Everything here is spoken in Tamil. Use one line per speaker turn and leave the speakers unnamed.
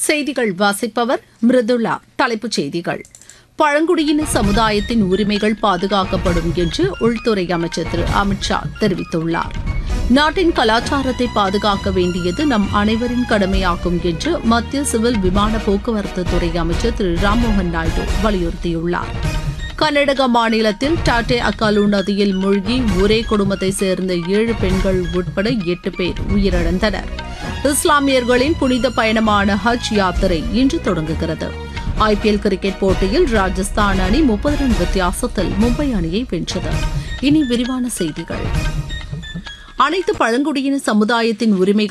செய்திகள் வாசிப்பவர் மிருதுளா தலைப்புச் செய்திகள் பழங்குடியின சமுதாயத்தின் உரிமைகள் பாதுகாக்கப்படும் என்று உள்துறை அமைச்சர் திரு அமித் ஷா தெரிவித்துள்ளார் நாட்டின் கலாச்சாரத்தை பாதுகாக்க வேண்டியது நம் அனைவரின் கடமையாகும் என்று மத்திய சிவில் விமான போக்குவரத்து துறை அமைச்சர் திரு ராம்மோகன் நாயுடு வலியுறுத்தியுள்ளார் கர்நாடக மாநிலத்தில் டாட்டே அக்காலு நதியில் மூழ்கி ஒரே குடும்பத்தைச் சேர்ந்த ஏழு பெண்கள் உட்பட எட்டு பேர் உயிரிழந்தனர் இஸ்லாமியர்களின் புனித பயணமான ஹஜ் யாத்திரை இன்று தொடங்குகிறது ஐபிஎல் கிரிக்கெட் போட்டியில் ராஜஸ்தான் அணி முப்பது ரன் வித்தியாசத்தில் மும்பை அணியை வென்றது இனி விரிவான செய்திகள் அனைத்து பழங்குடியின சமுதாயத்தின் உரிமைகள்